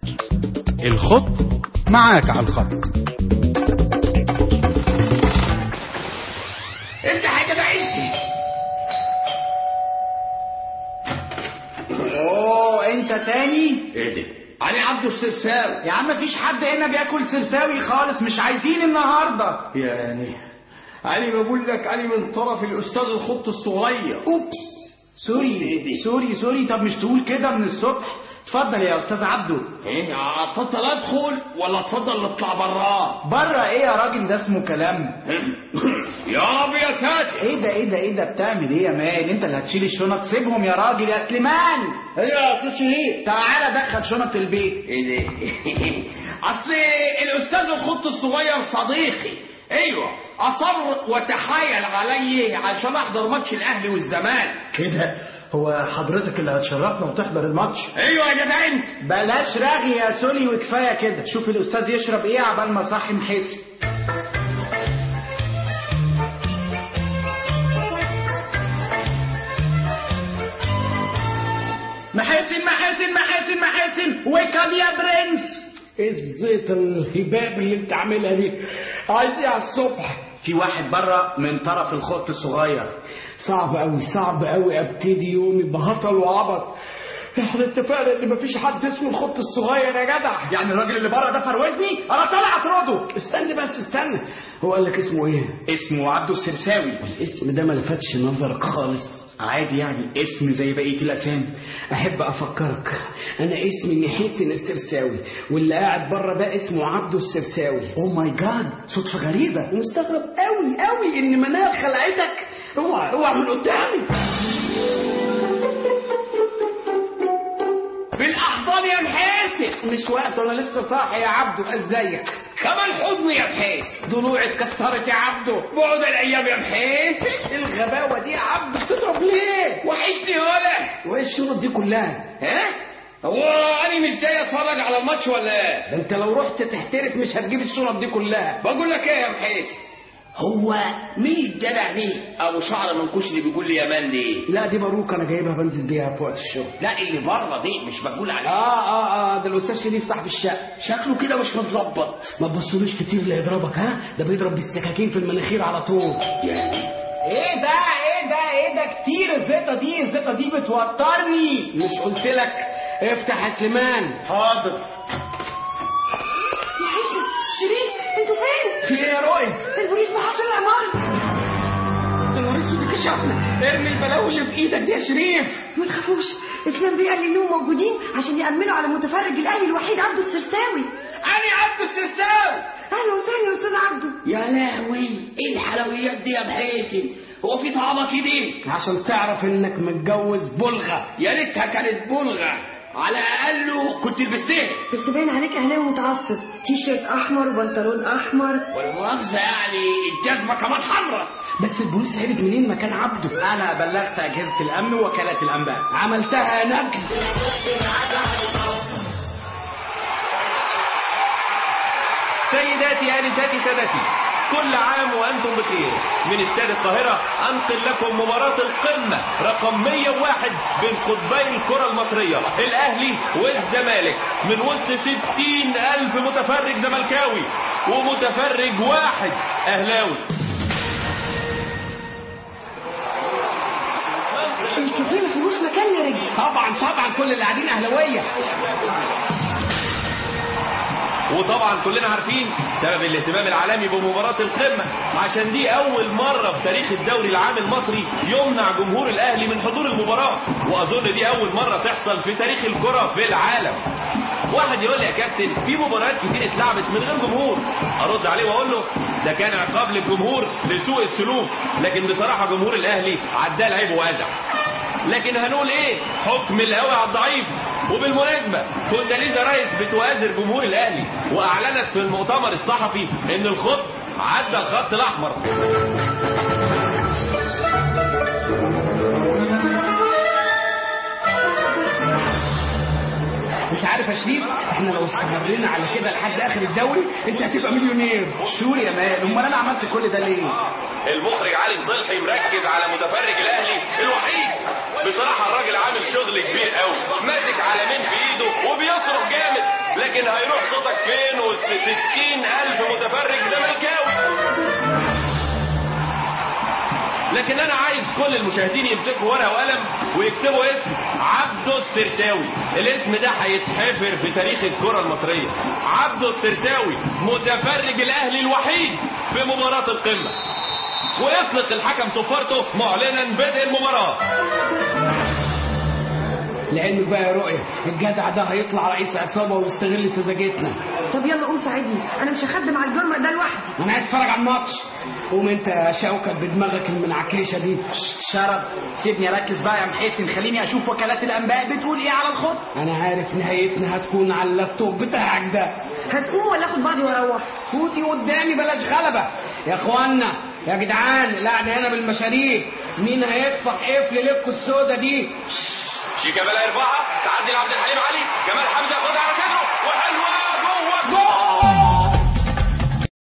الخط معاك على الخط انت حاجه بقى انت اوه انت تاني ايه ده علي عبده السرساوي يا عم مفيش حد هنا بياكل سرساوي خالص مش عايزين النهارده يعني علي بقول لك علي من طرف الاستاذ الخط الصغير اوبس سوري سوري سوري طب مش تقول كده من الصبح اتفضل يا استاذ عبده ايه اتفضل ادخل ولا اتفضل نطلع براه بره ايه يا راجل ده اسمه كلام يا رب يا ساتر ايه ده ايه ده ايه ده بتعمل ايه يا مان انت اللي هتشيل الشنط سيبهم يا راجل يا سليمان ايه يا استاذ شريف تعالى دخل شنط البيت ايه ده اصل الاستاذ الخط الصغير صديقي ايوه اصر وتحايل علي عشان احضر ماتش الاهلي والزمالك كده هو حضرتك اللي هتشرفنا وتحضر الماتش ايوه يا جدع انت بلاش رغي يا سولي وكفايه كده شوف الاستاذ يشرب ايه عبال ما صاحي محسن محاسن محاسن محاسن محاسن ويكم يا برنس ايه الزيت الهباب اللي انت عاملها دي عايز ايه على الصبح في واحد بره من طرف الخط الصغير صعب قوي صعب قوي ابتدي يومي بهطل وعبط احنا اتفقنا ان مفيش حد اسمه الخط الصغير يا جدع يعني الراجل اللي بره ده فروزني انا طالع اطرده استنى بس استنى هو قال لك اسمه ايه اسمه عبده السرساوي الاسم ده ما لفتش نظرك خالص عادي يعني اسم زي بقيه الاسامي احب افكرك انا اسمي محسن السرساوي واللي قاعد بره ده اسمه عبده السرساوي اوه ماي جاد صدفه غريبه ومستغرب قوي قوي ان منال خلعتك اوعى اوعى من قدامي بالاحضان يا محاسن مش وقت انا لسه صاحي يا عبده ازيك كمان حضن يا محاسن ضلوعي اتكسرت يا عبده بعد الايام يا محاسن ايه الغباوه دي يا عبده بتضرب ليه وحشني ولا وايه الشنط دي كلها ها هو انا مش جاي اتفرج على الماتش ولا ايه ده انت لو رحت تحترف مش هتجيب الشنط دي كلها بقول لك ايه يا محاسن هو مين الجدع دي ابو شعر منكوش اللي بيقول لي يا مان دي لا دي باروكه انا جايبها بنزل بيها في وقت الشغل لا اللي بره دي مش بقول عليه اه اه اه ده الاستاذ شريف صاحب الشقه شكله كده مش متظبط ما تبصلوش كتير اللي يضربك ها ده بيضرب بالسكاكين في المناخير على طول يعني ايه ده ايه ده ايه ده كتير الزيطه دي الزيطه دي بتوترني مش قلت لك افتح يا سليمان حاضر شريف انتوا فين؟ في ايه يا رؤي البوليس محاصر العمارة يا نهار اسود كشفنا ارمي البلاوي اللي في ايدك دي يا شريف ما تخافوش اسلام بيه قال لي انهم موجودين عشان يأمنوا على متفرج الاهلي الوحيد عبده السرساوي انا عبد السرساوي اهلا وسهلا يا استاذ عبده يا لهوي ايه الحلويات دي يا محاسن هو في طعمه كده عشان تعرف انك متجوز بلغه يا ريتها كانت بلغه على اقله كنت لبستها بس باين عليك اهلاوي متعصب تي شيرت احمر وبنطلون احمر والمؤاخذه يعني الجزمه كمان حمراء بس البوليس عرف منين مكان عبده انا بلغت اجهزه الامن ووكالات الانباء عملتها يا نجل سيداتي آنساتي سادتي كل عام وأنتم بخير من استاد القاهرة أنقل لكم مباراة القمة رقم 101 بين قطبي الكرة المصرية الأهلي والزمالك من وسط 60 ألف متفرج زملكاوي ومتفرج واحد أهلاوي الكافيه ما فيهوش مكان لرجل طبعا طبعا كل اللي قاعدين اهلاويه وطبعا كلنا عارفين سبب الاهتمام العالمي بمباراة القمة عشان دي أول مرة في تاريخ الدوري العام المصري يمنع جمهور الأهلي من حضور المباراة وأظن دي أول مرة تحصل في تاريخ الكرة في العالم واحد يقول لي يا كابتن في مباريات كتير اتلعبت من غير جمهور ارد عليه واقول له ده كان عقاب للجمهور لسوء السلوك لكن بصراحه جمهور الاهلي عداه العيب وازع لكن هنقول ايه حكم القوي على الضعيف وبالمناسبة كونداليزا رايس بتؤازر جمهور الأهلي وأعلنت في المؤتمر الصحفي إن الخط عدى الخط الأحمر انت عارف يا شريف احنا لو استمرينا على كده لحد اخر الدوري انت هتبقى مليونير سوري يا مان امال انا عملت كل ده ليه المخرج علي صلحي مركز على متفرج الاهلي الوحيد بصراحه الراجل عامل شغل كبير قوي ماسك علامين في ايده وبيصرخ جامد لكن هيروح صوتك فين وسط 60 الف متفرج زملكاوي لكن انا عايز كل المشاهدين يمسكوا ورقه وقلم ويكتبوا اسم عبده السرساوي الاسم ده هيتحفر في تاريخ الكره المصريه عبده السرساوي متفرج الاهلي الوحيد في مباراه القمه ويطلق الحكم صفارته معلنا بدء المباراه لعلمك بقى يا رؤية الجدع ده هيطلع رئيس عصابة ويستغل سذاجتنا طب يلا قوم ساعدني انا مش هخدم على الجرم ده لوحدي انا عايز اتفرج على الماتش قوم انت يا شوكت بدماغك المنعكشة دي شرب سيبني اركز بقى يا محسن خليني اشوف وكالات الانباء بتقول ايه على الخط انا عارف نهايتنا هتكون على اللابتوب بتاعك ده هتقوم ولا اخد بعضي واروح فوتي قدامي بلاش غلبة يا اخوانا يا جدعان لا ده هنا بالمشاريب مين هيدفع قفل لكم السودا دي شيكابالا يرفعها تعدي لعبد الحليم علي جمال حمزه ياخدها على كتفه